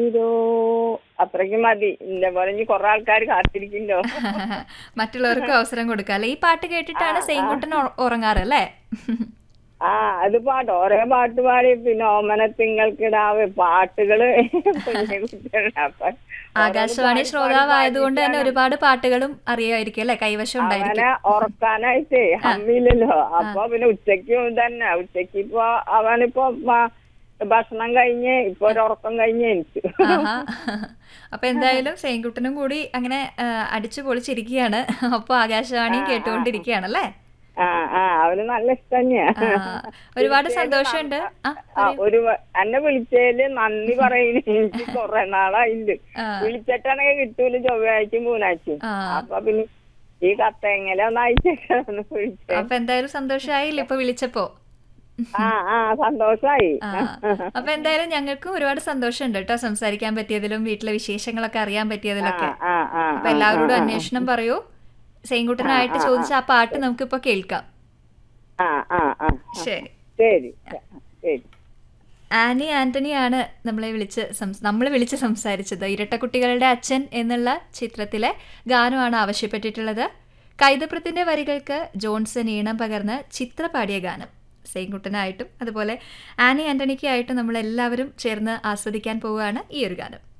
ആയിരോ അത്രയ്ക്ക് മതി ഇല്ല പോലെ ഇനി കുറെ ആൾക്കാർ കാത്തിരിക്കണ്ടോ മറ്റുള്ളവർക്കും അവസരം കൊടുക്കാം അല്ലെ ഈ പാട്ട് കേട്ടിട്ടാണ് സെയിൻകുട്ടൻ ഉറ- ഉറങ്ങാറ് അല്ലേ ആ അത് പാട്ട് ഓരോ പാട്ട് പാടി പിന്നെ ഓമന തിങ്ങൾക്കിടാവ് പാട്ടുകള് കുഞ്ഞു കുട്ടികളുടെ അപ്പൊ ആകാശവാണി ശ്രോതാവായതുകൊണ്ട് തന്നെ ഒരുപാട് പാട്ടുകളും അറിയായിരിക്കും അല്ലെ കൈവശം ഉണ്ടായിരിക്കും അവനെ ഉറക്കാനായിട്ടേ ഹമ്മില്ലല്ലോ അപ്പൊ പിന്നെ ഉച്ചയ്ക്കും തന്നെ ഉച്ചക്ക് ഇപ്പൊ അവനിപ്പോ മ- ഭക്ഷണം കഴിഞ്ഞ് ഇപ്പൊ ഒരു ഉറക്കം കഴിഞ്ഞ് എനിക്ക് ആഹാ. അപ്പൊ എന്തായാലും സെയിൻകുട്ടനും കൂടി അങ്ങനെ ആ, അടിച്ചു പൊളിച്ചിരിക്കുകയാണ് അപ്പൊ ആകാശവാണിയും കേട്ടുകൊണ്ടിരിക്കുകയാണല്ലേ ആ ആ അവന് നല്ല ഇഷ്ടം തന്നെയാ ആ, ഒരുപാട് സന്തോഷമുണ്ട് ആ, ആ ഒരു വ- എന്നെ വിളിച്ചതില് നന്ദി പറയുന്നു എനിക്ക് കൊറേ നാളായില്ല ആ. വിളിച്ചിട്ടാണെങ്കിൽ കിട്ടൂല ചൊവ്വാഴ്ചയും ബുധനാഴ്ചയും ആ. അപ്പൊ പിന്നെ ഈ കത്ത് എങ്ങനെ ഒന്ന് അയച്ചേക്കാന്ന് വിളിച്ചേ അപ്പൊ എന്തായാലും സന്തോഷമായില്ല ഇപ്പൊ വിളിച്ചപ്പോ ആ ആ സന്തോഷായി ആ അപ്പൊ എന്തായാലും ഞങ്ങൾക്കും ഒരുപാട് സന്തോഷമുണ്ട് കേട്ടോ സംസാരിക്കാൻ പറ്റിയതിലും വീട്ടിലെ വിശേഷങ്ങളൊക്കെ അറിയാൻ പറ്റിയതിലൊക്കെ ആ ആ അപ്പൊ എല്ലാവരോടും അന്വേഷണം പറയൂ സെയിൻകുട്ടനായിട്ട് ചോദിച്ച ആ പാട്ട് നമുക്കിപ്പോ കേൾക്കാം ആ ആ ആ ശരി ശരി ശരി ആനി ആന്റണിയാണ് നമ്മളെ വിളിച്ച് നമ്മൾ വിളിച്ച് സംസാരിച്ചത് ഇരട്ടക്കുട്ടികളുടെ അച്ഛൻ എന്നുള്ള ചിത്രത്തിലെ ഗാനമാണ് ആവശ്യപ്പെട്ടിട്ടുള്ളത് കൈതപ്രത്തിന്റെ വരികൾക്ക് ജോൺസൺ ഈണം പകർന്ന് ചിത്ര പാടിയ ഗാനം സെയിൻകുട്ടനായിട്ടും അതുപോലെ ആനി ആന്റണിക്കായിട്ടും നമ്മളെല്ലാവരും ചേർന്ന് ആസ്വദിക്കാൻ പോവുകയാണ് ഈ ഒരു ഗാനം